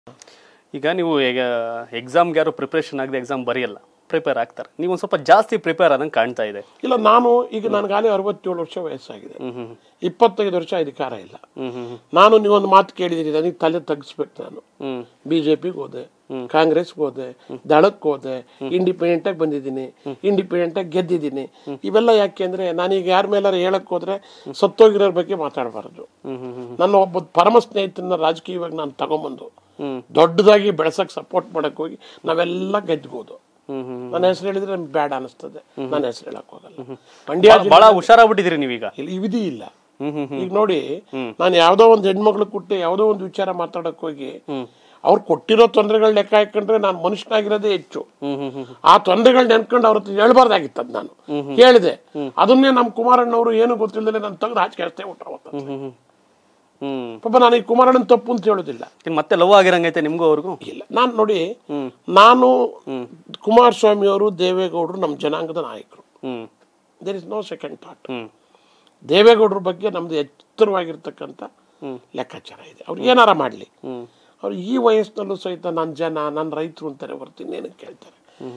ಈಗ ನೀವು ಈಗ ಎಕ್ಸಾಮ್ಗೆ ಯಾರು ಪ್ರಿಪ್ರೇಷನ್ ಆಗದೆ ಎಕ್ಸಾಮ್ ಬರೆಯಲ್ಲ ಪ್ರಿಪೇರ್ ಆಗ್ತಾರೆ ನೀವು ಒಂದು ಸ್ವಲ್ಪ ಜಾಸ್ತಿ ಪ್ರಿಪೇರ್ ಆದಂಗೆ ಕಾಣ್ತಾ ಇದೆ ಇಲ್ಲ ನಾನು ಈಗ ನನಗಾಗಲೇ ಅರವತ್ತೇಳು ವರ್ಷ ವಯಸ್ಸಾಗಿದೆ ಇಪ್ಪತ್ತೈದು ವರ್ಷ ಅಧಿಕಾರ ಇಲ್ಲ ನಾನು ನೀವೊಂದು ಮಾತು ಕೇಳಿದಿರಿ ನನಗೆ ತಲೆ ತಗ್ಸ್ಬೇಕು ನಾನು ಹ್ಮ್ ಬಿಜೆಪಿಗೆ ಹೋದೆ ಕಾಂಗ್ರೆಸ್ಗೆ ಹೋದೆ ದಳಕ್ಕೆ ಹೋದೆ ಇಂಡಿಪೆಂಡೆಂಟ್ ಆಗಿ ಬಂದಿದ್ದೀನಿ ಇಂಡಿಪೆಂಡೆಂಟ್ ಆಗಿ ಗೆದ್ದಿದ್ದೀನಿ ಇವೆಲ್ಲ ಯಾಕೆ ಅಂದ್ರೆ ನಾನೀಗ ಯಾರ ಮೇಲಾರ ಹೇಳಕ್ ಹೋದ್ರೆ ಸತ್ತೋಗಿರೋರ್ ಬಗ್ಗೆ ಮಾತಾಡಬಾರದು ನನ್ನ ಒಬ್ಬ ಪರಮ ಸ್ನೇಹಿತನ ರಾಜಕೀಯವಾಗಿ ನಾನು ತಗೊಂಬಂದು ದೊಡ್ಡದಾಗಿ ಬೆಳೆಸಕ್ ಸಪೋರ್ಟ್ ಮಾಡಕ್ ಹೋಗಿ ನಾವೆಲ್ಲ ಗೆದ್ಬೋದು ನನ್ನ ಹೆಸರು ಹೇಳಿದ್ರೆ ನಮ್ಗೆ ಬೇಡ ಅನಿಸ್ತದೆ ನನ್ನ ಹೆಸರು ಹೇಳಕ್ ಹೋಗಲ್ಲ ಮಂಡ್ಯ ಜಿಲ್ಲೆ ಬಹಳ ಹುಷಾರಾಗ್ಬಿಟ್ಟಿದ್ದೀರಿ ನೀವೀಗ ಇಲ್ಲಿ ವಿಧಿ ಇಲ್ಲ ಈಗ ನೋಡಿ ನಾನು ಯಾವ್ದೋ ಒಂದು ಹೆಣ್ಮಕ್ಳು ಕೊಟ್ಟು ಯಾವ್ದೋ ಒಂದು ವಿಚಾರ ಮಾತಾಡಕ್ ಹೋಗಿ ಅವ್ರು ಕೊಟ್ಟಿರೋ ತೊಂದರೆಗಳ ಲೆಕ್ಕ ಹಾಕೊಂಡ್ರೆ ನಾನು ಮನುಷ್ಯನಾಗಿರೋದೇ ಹೆಚ್ಚು ಆ ತೊಂದರೆಗಳು ನೆನ್ಕೊಂಡು ಅವ್ರ ಹತ್ರ ಹೇಳ್ಬಾರ್ದಾಗಿತ್ತು ಅದ್ ನಾನು ಹೇಳಿದೆ ಅದನ್ನೇ ನಮ್ಮ ಕುಮಾರಣ್ಣವರು ಏನು ಗೊತ್ತಿಲ್ಲದೆ ನಾನು ತೆಗೆದು ಆಚೆ ಅಷ್ಟೇ ಊಟ ಹ್ಮ್ ಪಾಪ ನಾನು ಈ ಕುಮಾರಣ್ಣನ ತಪ್ಪು ಅಂತ ಹೇಳೋದಿಲ್ಲ ಇನ್ನು ಮತ್ತೆ ಲವ್ ಆಗಿರಂಗೈತೆ ನಿಮ್ಗೂ ಅವ್ರಿಗೂ ಇಲ್ಲ ನಾನು ನೋಡಿ ನಾನು ಕುಮಾರಸ್ವಾಮಿ ಅವರು ದೇವೇಗೌಡರು ನಮ್ಮ ಜನಾಂಗದ ನಾಯಕರು hmm there is no second thought hmm ದೇವೇಗೌಡರ ಬಗ್ಗೆ ನಮ್ದು ಎತ್ತರವಾಗಿರ್ತಕ್ಕಂಥ ಲೆಕ್ಕಾಚಾರ ಇದೆ ಅವ್ರು ಏನಾರ ಮಾಡಲಿ ಅವ್ರು ಈ ವಯಸ್ಸಿನಲ್ಲೂ ಸಹಿತ ನನ್ನ ಜನ ನನ್ನ ರೈತರು ಅಂತಾರೆ ಹೊರತು ಇನ್ನೇನು ಕೇಳ್ತಾರೆ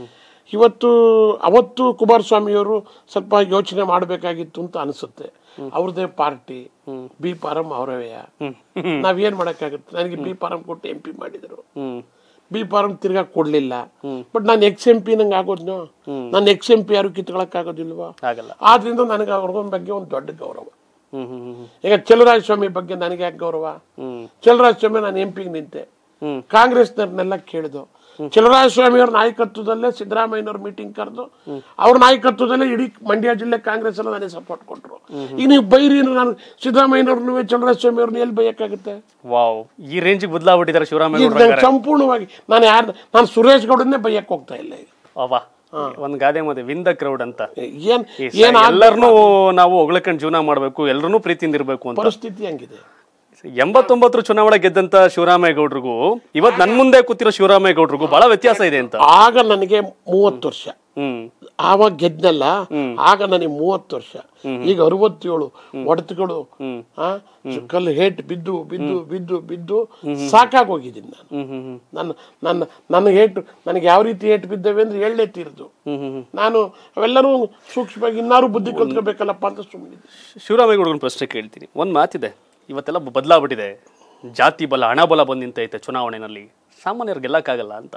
ಇವತ್ತು ಅವತ್ತು ಕುಮಾರಸ್ವಾಮಿಯವರು ಸ್ವಲ್ಪ ಯೋಚನೆ ಮಾಡಬೇಕಾಗಿತ್ತು ಅಂತ ಅನಿಸುತ್ತೆ ಅವ್ರದೇ ಪಾರ್ಟಿ ಬಿ ಫಾರಂ ಅವರವೇ ನಾವೇನ್ ಮಾಡಕ್ಕಾಗುತ್ತೆ ನನಗೆ ಬಿ ಫಾರಂ ಕೊಟ್ಟು ಎಂ ಪಿ ಮಾಡಿದ್ರು ಹ್ಮ್ ಬಿ ಫಾರಂ ತಿರ್ಗಾ ಕೊಡ್ಲಿಲ್ಲ ಬಟ್ ನಾನು ಎಕ್ಸ್ ಎಂ ಪಿ ನಂಗೆ ಆಗೋದ್ನೋ ನಾನು ಎಕ್ಸ್ ಎಂ ಪಿ ಯಾರು ಕಿತ್ಕೊಳಕ್ ಆಗೋದಿಲ್ವಾ ಆಗಲ್ಲ ಆದ್ರಿಂದ ನನಗೆ ಅವ್ರಿಗೊಂದ್ ಬಗ್ಗೆ ಒಂದು ದೊಡ್ಡ ಗೌರವ ಹ್ಮ್ ಹ್ಮ್ ಹ್ಮ್ ಈಗ ಚಲರಾಜ ಸ್ವಾಮಿ ಬಗ್ಗೆ ನನಗೆ ಯಾಕೆ ಗೌರವ ಹ್ಮ್ ಚಲರಾಜ ಸ್ವಾಮಿ ನಾನು ಎಂ ಪಿಗೆ ನಿಂತೆ ಹ್ಮ್. ಕಾಂಗ್ರೆಸ್ನವ್ರನ್ನೆಲ್ಲ ಕೇಳಿದು ಚಲರಾಜ ಸ್ವಾಮಿ ಅವ್ರ ನಾಯಕತ್ವದಲ್ಲೇ ಸಿದ್ದರಾಮಯ್ಯನವ್ರ ಮೀಟಿಂಗ್ ಕರೆದು ಅವ್ರ ನಾಯಕತ್ವದಲ್ಲೇ ಇಡೀ ಮಂಡ್ಯ ಜಿಲ್ಲೆ ಕಾಂಗ್ರೆಸ್ ಎಲ್ಲ ನನಗೆ ಸಪೋರ್ಟ್ ಕೊಟ್ರು ಈಗ ನೀವು ಬೈರಿ ಅಂದ್ರೆ ನಾನು ಸಿದ್ದರಾಮಯ್ಯನವ್ರನ್ನೂ ಚಲರಾಜ ಸ್ವಾಮಿ ಅವ್ರನ್ನ ಎಲ್ಲಿ ಬೈಯಕ್ಕಾಗುತ್ತೆ ವಾವ್ ಈ ರೇಂಜಿಗೆ ಬದಲಾಗ್ಬಿಟ್ಟಿದ್ದಾರೆ ಈಗ ಶಿವರಾಮೇಗೌಡ ನಂಗೆ ಸಂಪೂರ್ಣವಾಗಿ ನಾನು ಯಾರು ನಾನು ಸುರೇಶ್ ಗೌಡನ್ನೇ ಬೈಯಕ್ ಹೋಗ್ತಾ ಇಲ್ಲ ಈಗ ಅವಾ ಒಂದ್ ಗಾದೆ ಮದೆ ವಿನ್ ದ ಕ್ರೌಡ್ ಅಂತ ಏನ್ ಈ ಏನ್ ಸ- ಎಲ್ಲರನ್ನೂ ನಾವು ಹೊಗ್ಳ್ಕೊಂಡು ಜೀವನ ಮಾಡ್ಬೇಕು ಎಲ್ಲರನ್ನೂ ಪ್ರೀತಿಯಿಂದ ಇರ್ಬೇಕು ಅಂತ ಪರಿಸ್ಥಿತಿ ಹಂಗಿದೆ ಎಂಬತ್ತೊಂಬತ್ತರ ಚುನಾವಣೆ ಗೆದ್ದಂತ ಶಿವರಾಮೇಗೌಡ್ರಿಗೂ ಇವತ್ ನನ್ ಮುಂದೆ ಕೂತಿರೋ ಶಿವರಾಮೇಗೌಡ್ರಿಗೂ ಬಹಳ ವ್ಯತ್ಯಾಸ ಇದೆ ಅಂತ ಆಗ ನನಗೆ ಮೂವತ್ತು ವರ್ಷ ಹ್ಮ್ ಆವಾಗ ಗೆದ್ನಲ್ಲ ಆಗ ನನಗೆ ಮೂವತ್ತು ವರ್ಷ ಈಗ ಅರವತ್ತೇಳು ಒಡತುಗಳು ಆ, ಕಲ್ಲು ಹೇಟ್ ಬಿದ್ದು ಬಿದ್ದು ಬಿದ್ದು ಬಿದ್ದು ಸಾಕಾಗೋಗಿದ್ದೀನಿ ನಾನು ಹ್ಮ್ ಹ್ಮ್ ಹ್ಮ್ ನನ್ನ ನನ್ನ ನನ್ನ ಏಟು ನನಗೆ ಯಾವ ರೀತಿ ಏಟು ಬಿದ್ದವೆ ಅಂದ್ರೆ ಎಳ್ಳೆ ತೀರ್ದು ಹ್ಮ್ ಹ್ಮ್ ಹ್ಮ್ ನಾನು ಅವೆಲ್ಲರೂ ಸೂಕ್ಷ್ಮವಾಗಿ ಇನ್ನಾರು ಬುದ್ಧಿ ಕಲ್ತ್ಕೋಬೇಕಲ್ಲಪ್ಪ ಅಂತ ಸುಮ್ಮನೆ ಶಿವರಾಮೇಗೌಡನ ಪ್ರಶ್ನೆ ಕೇಳ್ತೀನಿ ಒಂದ್ ಮಾತಿದೆ ಇವತ್ತೆಲ್ಲ ಬದಲಾಗ್ಬಿಟ್ಟಿದೆ ಜಾತಿ ಬಲ ಹಣ ಬಲ ಬಂದು ನಿಂತೈತೆ ಚುನಾವಣೆಯಲ್ಲಿ ಸಾಮಾನ್ಯರು ಗೆಲ್ಲಕ್ಕಾಗಲ್ಲ ಅಂತ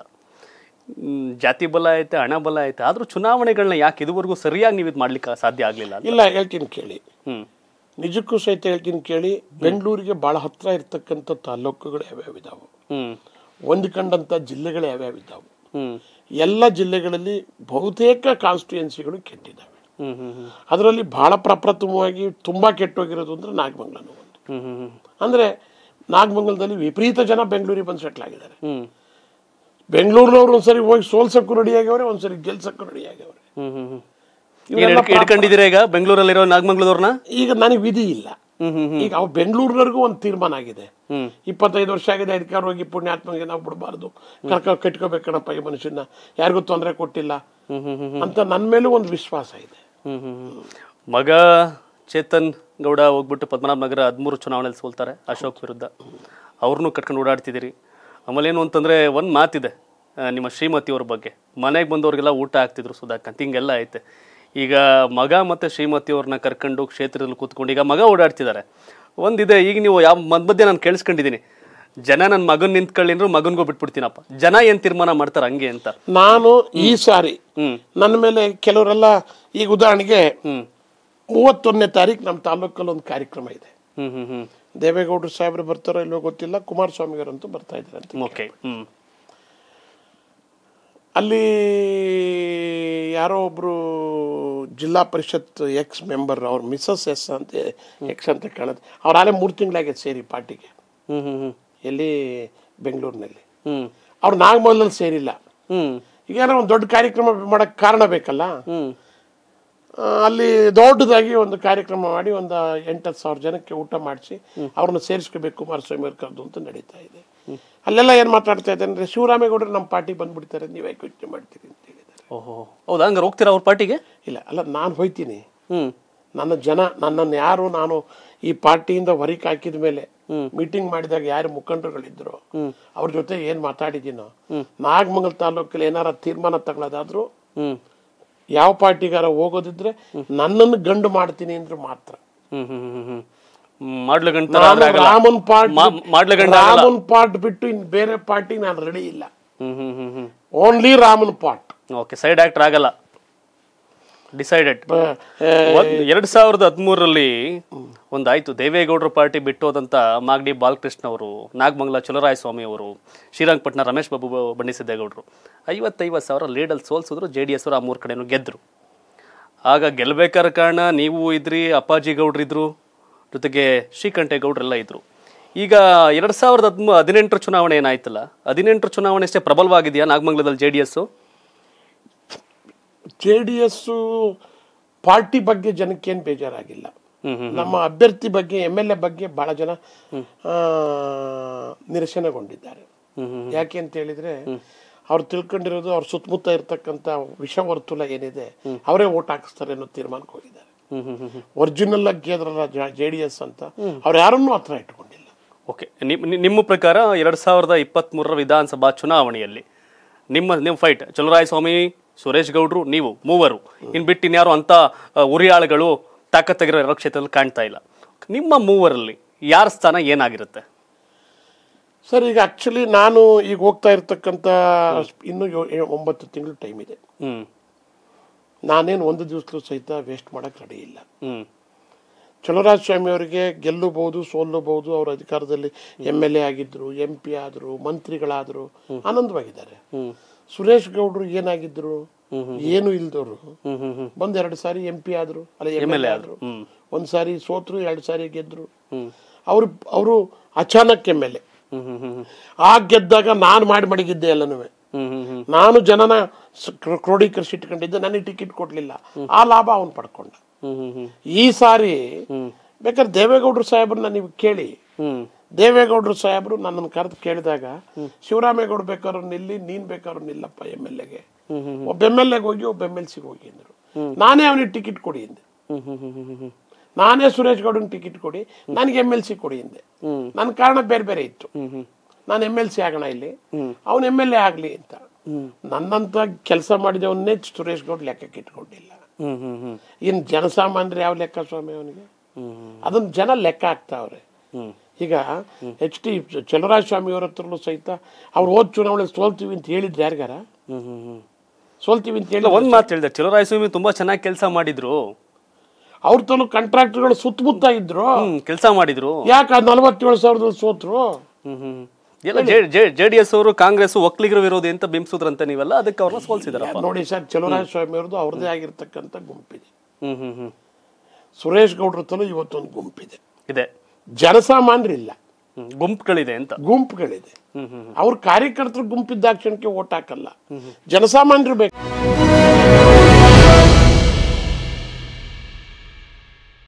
ಹ್ಮ್, ಜಾತಿ ಬಲ ಐತೆ ಹಣ ಬಲ ಐತೆ ಆದ್ರೂ ಚುನಾವಣೆಗಳನ್ನ ಯಾಕೆ ಇದುವರೆಗೂ ಸರಿಯಾಗಿ ನೀವು ಇದು ಮಾಡ್ಲಿಕ್ಕೆ ಸಾಧ್ಯ ಆಗ್ಲಿಲ್ಲ ಅಂತ ಇಲ್ಲ ಹೇಳ್ತೀನಿ ಕೇಳಿ ಹ್ಮ್ ನಿಜಕ್ಕೂ ಸಹಿತ ಹೇಳ್ತೀನಿ ಕೇಳಿ ಬೆಂಗಳೂರಿಗೆ ಬಹಳ ಹತ್ರ ಇರ್ತಕ್ಕಂಥ ತಾಲೂಕುಗಳು ಯಾವ್ಯಾವಿದಾವು ಹ್ಮ್ ಹೊಂದಿಕೊಂಡಂಥ ಜಿಲ್ಲೆಗಳು ಯಾವ್ಯಾವಿದ್ದಾವೆ ಹ್ಮ್ ಎಲ್ಲ ಜಿಲ್ಲೆಗಳಲ್ಲಿ ಬಹುತೇಕ ಕಾನ್ಸ್ಟಿಟ್ಯೂಯೆನ್ಸಿಗಳು ಕೆಟ್ಟಿದ್ದಾವೆ ಹ್ಮ್ ಹ್ಮ್ ಹ್ಮ್ ಅದರಲ್ಲಿ ಬಹಳ ಪ್ರಪ್ರಥಮವಾಗಿ ತುಂಬಾ ಕೆಟ್ಟೋಗಿರೋದು ಅಂದ್ರೆ ನಾಗಮಂಗಲನು ಒಂದು ಹ್ಮ್ ಹ್ಮ್ ಹ್ಮ್ ಅಂದ್ರೆ ನಾಗಮಂಗಲದಲ್ಲಿ ವಿಪರೀತ ಜನ ಬೆಂಗಳೂರಿಗೆ ಬಂದು ಸೆಟ್ಲ್ ಆಗಿದ್ದಾರೆ ಹ್ಮ್ ಬೆಂಗಳೂರಿನವ್ರು ಒಂದ್ಸರಿ ಹೋಗಿ ಸೋಲ್ಸಕ್ಕೂ ರೆಡಿ ಆಗ್ಯವ್ರೆ ಒಂದ್ಸರಿ ಗೆಲ್ಸಕ್ಕೂ ರೆಡಿ ಆಗ್ಯವ್ರೆ ಹ್ಮ್ ಹ್ಮ್ ಹ್ಮ್ ಇವೆಲ್ಲ ಏನ್ ಹಿಡ್ಕೊಂಡಿದ್ದೀರಾ ಈಗ ಬೆಂಗಳೂರಲ್ಲಿರೋ ನಾಗಮಂಗ್ಳದವ್ರನ್ನ ಈಗ ನನಗೆ ವಿಧಿ ಇಲ್ಲ ಹ್ಮ್ ಹ್ಮ್ ಈಗ ಅವು ಬೆಂಗಳೂರಿನವ್ರಿಗೂ ಒಂದು ತೀರ್ಮಾನ ಆಗಿದೆ ಹ್ಮ್ ಇಪ್ಪತ್ತೈದು ವರ್ಷ ಆಗಿದೆ ಅಧಿಕಾರ ಹೋಗಿ ಪುಣ್ಯಾತ್ಮಗೆ ನಾವು ಬಿಡಬಾರ್ದು ಕರ್ಕ ಕಟ್ಕೋಬೇಕಣಪ್ಪ ಈ ಮನುಷ್ಯನ ಯಾರಿಗೂ ತೊಂದರೆ ಕೊಟ್ಟಿಲ್ಲ ಹ್ಮ್ ಹ್ಮ್ ಹ್ಮ್ ಅಂತ ನನ್ನ ಮೇಲೂ ಒಂದು ವಿಶ್ವಾಸ ಇದೆ ಹ್ಮ್ ಹ್ಮ್ ಹ್ಮ್. ಮಗ ಚೇತನ್ ಗೌಡ ಹೋಗ್ಬಿಟ್ಟು ಪದ್ಮನಾಭ ನಗರ ಹದಿಮೂರು ಚುನಾವಣೆಯಲ್ಲಿ ಸೋಲ್ತಾರೆ ಅಶೋಕ್ ವಿರುದ್ಧ ಅವ್ರನ್ನೂ ಕಟ್ಕೊಂಡು ಓಡಾಡ್ತಿದ್ದೀರಿ ಆಮೇಲೆ ಏನು ಅಂತಂದ್ರೆ ಒಂದು ಮಾತಿದೆ ಆ, ನಿಮ್ಮ ಶ್ರೀಮತಿಯವ್ರ ಬಗ್ಗೆ ಮನೆಗೆ ಬಂದವ್ರಿಗೆಲ್ಲ ಊಟ ಹಾಕ್ತಿದ್ರು ಸುಧಾಕಂತ್ ಹಿಂಗೆಲ್ಲ ಐತೆ ಈಗ ಮಗ ಮತ್ತು ಶ್ರೀಮತಿಯವ್ರನ್ನ ಕರ್ಕೊಂಡು ಕ್ಷೇತ್ರದಲ್ಲಿ ಕೂತ್ಕೊಂಡು ಈಗ ಮಗ ಓಡಾಡ್ತಿದ್ದಾರೆ ಒಂದಿದೆ ಈಗ ನೀವು ಯಾವ ಮಧ್ಯ ಮಧ್ಯೆ ನಾನು ಕೇಳಿಸ್ಕೊಂಡಿದ್ದೀನಿ ಜನ ನನ್ನ ಮಗನ್ ನಿಂತ್ಕೊಳ್ಳಿಂದ್ರು ಮಗನ್ಗೂ ಬಿಟ್ಬಿಡ್ತೀನಪ್ಪ ಜನ ಏನು ತೀರ್ಮಾನ ಮಾಡ್ತಾರೆ ಹಂಗೆ ಅಂತ ನಾನು ಈ ಸಾರಿ ಹ್ಮ್ ನನ್ನ ಮೇಲೆ ಕೆಲವರೆಲ್ಲ ಈಗ ಉದಾಹರಣೆಗೆ ಹ್ಮ್ ಮೂವತ್ತೊಂದನೇ ತಾರೀಕು ನಮ್ಮ ತಾಲೂಕಲ್ಲಿ ಒಂದು ಕಾರ್ಯಕ್ರಮ ಇದೆ ಹ್ಮ್ ಹ್ಮ್ ಹ್ಮ್ ದೇವೇಗೌಡರು ಸಾಹೇಬ್ರು ಬರ್ತಾರೋ ಇಲ್ವೋ ಗೊತ್ತಿಲ್ಲ ಕುಮಾರಸ್ವಾಮಿಗರಂತೂ ಬರ್ತಾ ಇದ್ದಾರೆ ಅಂತ ಓಕೆ ಹ್ಮ್ ಅಲ್ಲಿ ಯಾರೋ ಒಬ್ರು ಜಿಲ್ಲಾ ಪರಿಷತ್ ಎಕ್ಸ್ ಮೆಂಬರ್ ಅವ್ರ ಮಿಸಸ್ ಎಸ್ ಅಂತ ಎಕ್ಸ್ ಅಂತ ಕಾಣುತ್ತೆ ಅವ್ರ ಆಲೇ ಮೂರು ತಿಂಗಳಾಗೆ ಸೇರಿ ಪಾರ್ಟಿಗೆ ಹ್ಮ್ ಹ್ಮ್ ಹ್ಮ್ ಎಲ್ಲಿ ಬೆಂಗಳೂರಿನಲ್ಲಿ ಹ್ಮ್ ಅವ್ರು ನಾಗಮಲ್ನಲ್ಲಿ ಸೇರಿಲ್ಲ ಹ್ಮ್ ಈಗ ಏನೋ ಒಂದು ದೊಡ್ಡ ಕಾರ್ಯಕ್ರಮ ಮಾಡಕ್ ಕಾರಣ ಬೇಕಲ್ಲ ಹ್ಮ್ ಆ, ಅಲ್ಲಿ ದೊಡ್ಡದಾಗಿ ಒಂದು ಕಾರ್ಯಕ್ರಮ ಮಾಡಿ ಒಂದು ಎಂಟತ್ತು ಸಾವಿರ ಜನಕ್ಕೆ ಊಟ ಮಾಡಿಸಿ ಅವ್ರನ್ನ ಸೇರಿಸ್ಕೋಬೇಕು ಕುಮಾರಸ್ವಾಮಿ ಅವ್ರ ಕರೆದು ಅಂತ ನಡೀತಾ ಇದೆ ಅಲ್ಲೆಲ್ಲ ಏನು ಮಾತಾಡ್ತಾ ಇದ್ದಾರೆ ಅಂದರೆ ಶಿವರಾಮೇಗೌಡರು ನಮ್ಮ ಪಾರ್ಟಿ ಬಂದ್ಬಿಡ್ತಾರೆ ನೀವು ಯಾಕೆ ಯೋಚನೆ ಮಾಡ್ತೀರಿ ಅಂತ ಹೇಳಿದ್ದಾರೆ ಓಹೋ ಹೌದಾ ಹಂಗಾರೆ ಹೋಗ್ತೀರಾ ಅವ್ರ ಪಾರ್ಟಿಗೆ ಇಲ್ಲ ಅಲ್ಲ ನಾನು ಹೋಯ್ತೀನಿ ಹ್ಮ್ ನನ್ನ ಜನ ನನ್ನನ್ನು ಯಾರು ನಾನು ಈ ಪಾರ್ಟಿಯಿಂದ ಹೊರಗೆ ಹಾಕಿದ ಮೇಲೆ ಮೀಟಿಂಗ್ ಮಾಡಿದಾಗ ಯಾರು ಮುಖಂಡರುಗಳಿದ್ರು ಅವ್ರ ಜೊತೆ ಏನ್ ಮಾತಾಡಿದ್ದೀನೋ ನಾಗಮಂಗಲ ತಾಲೂಕಲ್ಲಿ ಏನಾರ ತೀರ್ಮಾನ ತಗೊಳ್ಳೋದಾದ್ರು ಹ್ಮ್ ಯಾವ ಪಾರ್ಟಿಗಾರ ಹೋಗೋದಿದ್ರೆ ನನ್ನನ್ನು ಗಂಡು ಮಾಡ್ತೀನಿ ಅಂದ್ರೆ ಮಾತ್ರ ಹ್ಮ್ ಹ್ಮ್ ಹ್ಮ್ ಹ್ಮ್ ಹ್ಮ್ ಮಾಡ್ಲಗಂಟ ನಾನು ರಾಮನ್ ಪಾರ್ಟ್ ಮಾ- ಮಾಡ್ಲಗಂಟ ರಾಮನ್ ಪಾರ್ಟ್ ಬಿಟ್ಟು ಇನ್ ಬೇರೆ ಪಾರ್ಟಿ ನಾನು ರೆಡಿ ಇಲ್ಲ hmm hmm hmm hmm only Raman part okay side actor ಆಗಲ್ಲ ಡಿಸೈಡೆಡ್ ಎರಡ್ ಸಾವಿರದ ಹದಿಮೂರರಲ್ಲಿ ಒಂದಾಯ್ತು ದೇವೇಗೌಡರ ಪಾರ್ಟಿ ಬಿಟ್ಟು ಹೋದಂತ ಮಾಗಡಿ ಬಾಲಕೃಷ್ಣ ಅವರು ನಾಗಮಂಗಲ ಚಲರಾಯ ಸ್ವಾಮಿ ಅವರು ಶ್ರೀರಂಗಪಟ್ಟಣ ರಮೇಶ್ ಬಾಬು ಬ- ಬಣ್ಣಿಸಿದ್ದೇಗೌಡರು ಐವತ್ತೈವತ್ತು ಸಾವಿರ ಲೀಡಲ್ಲಿ ಸೋಲ್ಸಿದ್ರು ಜೆ ಡಿ ಎಸ್ ಅವರು ಆ ಮೂರು ಕಡೆನೂ ಗೆದ್ರು ಆಗ ಗೆಲ್ಬೇಕಾದ ಕಾರಣ ನೀವು ಇದ್ರಿ ಅಪ್ಪಾಜಿ ಗೌಡ್ರು ಇದ್ರು ಜೊತೆಗೆ ಶ್ರೀಕಂಠೇಗೌಡರೆಲ್ಲ ಇದ್ರು ಈಗ ಎರಡ್ ಸಾವಿರದ ಹದಿಮೂ ಹದಿನೆಂಟರ ಚುನಾವಣೆ ಏನಾಯ್ತಲ್ಲ ಹದಿನೆಂಟರ ಚುನಾವಣೆ ಅಷ್ಟೇ ಪ್ರಬಲವಾಗಿದೆಯಾ ನಾಗಮಂಗಲದಲ್ಲಿ J D S J D S party ಬಗ್ಗೆ ಜನಕ್ಕೇನು ಬೇಜಾರಾಗಿಲ್ಲ ಹ್ಮ್ ಹ್ಮ್ ನಮ್ಮ ಅಭ್ಯರ್ಥಿ ಬಗ್ಗೆ ಎಮ್ ಎಲ್ ಎ ಬಗ್ಗೆ ಬಹಳ ಜನ ಆ, ನಿರಸನಗೊಂಡಿದ್ದಾರೆ ಹ್ಮ್ ಹ್ಮ್ ಯಾಕೆ ಅಂತ ಹೇಳಿದ್ರೆ ಅವ್ರು ತಿಳ್ಕೊಂಡಿರೋದು ಅವ್ರ ಸುತ್ತಮುತ್ತ ಇರ್ತಕ್ಕಂಥ ವಿಷವರ್ತುಲ ಏನಿದೆ ಅವರೇ ಓಟ್ ಹಾಕಿಸ್ತಾರೆ ಅನ್ನೋ ತೀರ್ಮಾನಕ್ಕೆ ಹೋಗಿದ್ದಾರೆ ಹ್ಮ್ ಹ್ಮ್ ಹ್ಮ್ ಹ್ಮ್ ಒರಿಜಿನಲ್ ಆಗಿ ಗೆದ್ರಲ್ಲ ಜೆ ಡಿ ಎಸ್ ಅಂತ ಅವ್ರು ಯಾರನ್ನೂ ಹತ್ರ ಇಟ್ಕೊಂಡಿಲ್ಲ ಓಕೆ ನಿಮ್- ನಿಮ್ಮ ಪ್ರಕಾರ ಎರಡ್ ಸಾವಿರದ ಇಪ್ಪತ್ತ್ ಮೂರರ ವಿಧಾನಸಭಾ ಚುನಾವಣೆಯಲ್ಲಿ ನಿಮ್ಮ ನಿಮ್ಮ ಫೈಟ್ ಚಲುರಾಯ ಸ್ವಾಮಿ ಸುರೇಶ್ ಗೌಡ್ರು ನೀವು ಮೂವರು ಇನ್ ಬಿಟ್ಟು ಇನ್ಯಾರು ಅಂತ ಆ, ಉರಿಯಾಳುಗಳು ತಾಕತ್ತಾಗಿರೋ ಎಲ್ಲ ಕ್ಷೇತ್ರದಲ್ಲಿ ಕಾಣ್ತಾ ಇಲ್ಲ ನಿಮ್ಮ ಮೂವರಲ್ಲಿ ಯಾರ ಸ್ಥಾನ ಏನಾಗಿರುತ್ತೆ ಸರ್ ಈಗ ಆಕ್ಚುಲಿ ನಾನು ಈಗ ಹೋಗ್ತಾ ಇರ್ತಕ್ಕಂಥ ಇನ್ನು ಯೋ- ಏ- ಒಂಬತ್ತು ತಿಂಗಳು ಟೈಮ್ ಇದೆ ಹ್ಮ್ ನಾನೇನು ಒಂದು ದಿವಸಲೂ ಸಹಿತ ವೇಸ್ಟ್ ಮಾಡಕ್ ರೆಡಿ ಇಲ್ಲ ಹ್ಮ್ ಚಲುವರಾಜ ಸ್ವಾಮಿ ಅವರಿಗೆ ಗೆಲ್ಲಬಹುದು ಸೋಲ್ಲಬಹುದು ಅವ್ರ ಅಧಿಕಾರದಲ್ಲಿ ಎಮ್ ಎಲ್ ಎ ಆಗಿದ್ರು ಎಂ ಪಿ ಆದ್ರು ಮಂತ್ರಿಗಳಾದ್ರು ಆನಂದವಾಗಿದ್ದಾರೆ ಹ್ಮ್ ಸುರೇಶ್ ಗೌಡ್ರು ಏನಾಗಿದ್ರು ಏನು ಇಲ್ದವ್ರು ಹ್ಮ್ ಹ್ಮ್ ಹ್ಮ್ ಬಂದ್ ಎರಡು ಸಾರಿ ಎಂ ಪಿ ಆದ್ರು ಅಲ್ಲ ಎಮ್ ಎಲ್ ಎ ಆದ್ರು ಹ್ಮ್ ಒಂದ್ ಸಾರಿ ಸೋತ್ರು ಎರಡು ಸಾರಿ ಗೆದ್ರು ಹ್ಮ್ ಅವ್ರು ಅವರು ಅಚಾನಕ್ M L A hmm hmm hmm ಆ ಗೆದ್ದಾಗ ನಾನು ಮಾಡಿ ಮಡಗಿದ್ದೆ ಎಲ್ಲನೂ ಹ್ಮ್ ಹ್ಮ್ ಹ್ಮ್ ನಾನು ಜನನ ಸ- ಕ್ರೋ- ಕ್ರೋಢೀಕರಿಸಿಟ್ಕೊಂಡಿದ್ದೆ ನನಗೆ ಟಿಕೆಟ್ ಕೊಡ್ಲಿಲ್ಲ ಆ ಲಾಭ ಅವನು ಪಡ್ಕೊಂಡ ಹ್ಮ್ ಹ್ಮ್ ಹ್ಮ್ ಈ ಸಾರಿ ಬೇಕಾದ್ರೆ ದೇವೇಗೌಡರು ಸಾಹೇಬ್ರನ್ನ ನೀವು ಕೇಳಿ ಹ್ಮ್ ದೇವೇಗೌಡರು ಸಾಹೇಬ್ರು ನನ್ನನ್ನು ಕರೆದು ಕೇಳಿದಾಗ ಶಿವರಾಮೇಗೌಡ ಬೇಕಾದ್ರು ನಿಲ್ಲಿ ನೀನ್ ಬೇಕಾದ್ರು ನಿಲ್ಲಪ್ಪ ಎಮ್ ಎಲ್ ಎಗೆ ಹ್ಮ್ ಹ್ಮ್ ಒಬ್ಬ ಎಮ್ ಎಲ್ ಎಗೆ ಹೋಗಿ ಒಬ್ಬ ಎಮ್ ಎಲ್ ಸಿಗೆ ಹೋಗಿ ಅಂದ್ರು ನಾನೇ ಅವನಿಗೆ ಟಿಕೆಟ್ ಕೊಡಿ ಅಂದೆ ಹ್ಮ್ ಹ್ಮ್ ಹ್ಮ್ ಹ್ಮ್ ಹ್ಮ್ ನಾನೇ ಸುರೇಶ್ ಗೌಡನ್ ಟಿಕೆಟ್ ಕೊಡಿ ನನಗೆ ಎಮ್ ಎಲ್ ಸಿ ಕೊಡಿ ಅಂದೆ ನನ್ನ ಕಾರಣ ಬೇರೆ ಬೇರೆ ಇತ್ತು ಹ್ಮ್ ಹ್ಮ್ ನಾನು ಎಮ್ ಎಲ್ ಸಿ ಆಗೋಣ ಇಲ್ಲಿ ಅವನು ಎಮ್ ಎಲ್ ಎ ಆಗಲಿ ಅಂತ ನನ್ನಂತ ಕೆಲಸ ಮಾಡಿದವನ್ನೇ ಸುರೇಶ್ ಗೌಡ್ ಲೆಕ್ಕಕ್ಕೆ ಇಟ್ಕೊಂಡಿಲ್ಲ ಹ್ಮ್ ಹ್ಮ್ ಹ್ಮ್ ಇನ್ ಜನಸಾಮಾನ್ಯರು ಯಾವ ಲೆಕ್ಕ ಸ್ವಾಮಿ ಅವನಿಗೆ ಅದನ್ನ ಜನ ಲೆಕ್ಕ ಹಾಕ್ತಾವ್ರೆ ಹ್ಮ್ ಈಗ ಎಚ್ ಟಿ ಚಲರಾಜ ಸ್ವಾಮಿ ಅವ್ರ ಹತ್ರಲ್ಲೂ ಸಹಿತ ಅವ್ರು ಹೋದ್ ಚುನಾವಣೆ ಸೋಲ್ತೀವಿ ಅಂತ ಹೇಳಿದ್ರು ಯಾರಿಗಾರ ಹ್ಮ್ ಹ್ಮ್ ಹ್ಮ್ ಸೋಲ್ತೀವಿ ಅಂತ ಹೇಳಿ ಇಲ್ಲ ಒಂದ್ ಮಾತು ಹೇಳಿದೆ ಚಲರಾಯ ಸ್ವಾಮಿ ತುಂಬಾ ಚೆನ್ನಾಗಿ ಕೆಲಸ ಮಾಡಿದ್ರು ಅವ್ರ ತನು ಕಾಂಟ್ರಾಕ್ಟರ್ಗಳು ಸುತ್ತಮುತ್ತ ಇದ್ರು ಹ್ಮ್ ಕೆಲಸ ಮಾಡಿದ್ರು ಯಾಕೆ ನಲವತ್ತೇಳು ಸಾವಿರದಲ್ಲಿ ಸೋತ್ರು ಹ್ಮ್ ಹ್ಮ್ ಎಲ್ಲ ಜೆ ಡಿ ಎಸ್ ಅವರು ಕಾಂಗ್ರೆಸ್ ಒಕ್ಕಲಿಗರ ವಿರೋಧಿ ಅಂತ ಬಿಂಬಿಸಿದ್ರಂತೆ ನೀವೆಲ್ಲ ಅದಕ್ಕೆ ಅವ್ರನ್ನ ಸೋಲ್ಸಿದಾರಪ್ಪ ನೋಡಿ ಸರ್ ಚಲರಾಜ ಸ್ವಾಮಿ ಅವ್ರದ್ದು ಅವ್ರದೇ ಆಗಿರ್ತಕ್ಕಂಥ ಗುಂಪಿದೆ ಹ್ಮ್ ಹ್ಮ್ ಹ್ಮ್ ಸುರೇಶ್ ಗೌಡ್ರ ತನು ಇವತ್ತೊಂದು ಗುಂಪಿದೆ ಇದೆ ಜನಸಾಮಾನ್ಯರಿಲ್ಲ ಹ್ಮ್ ಗುಂಪುಗಳಿದೆ ಅಂತ ಗುಂಪುಗಳಿದೆ ಹ್ಮ್ ಹ್ಮ್ ಅವ್ರ ಕಾರ್ಯಕರ್ತರು ಗುಂಪಿದ್ದಾಕ್ಷಣಕ್ಕೆ ಓಟ್ ಹಾಕಲ್ಲ ಜನಸಾಮಾನ್ಯರು ಬೇಕು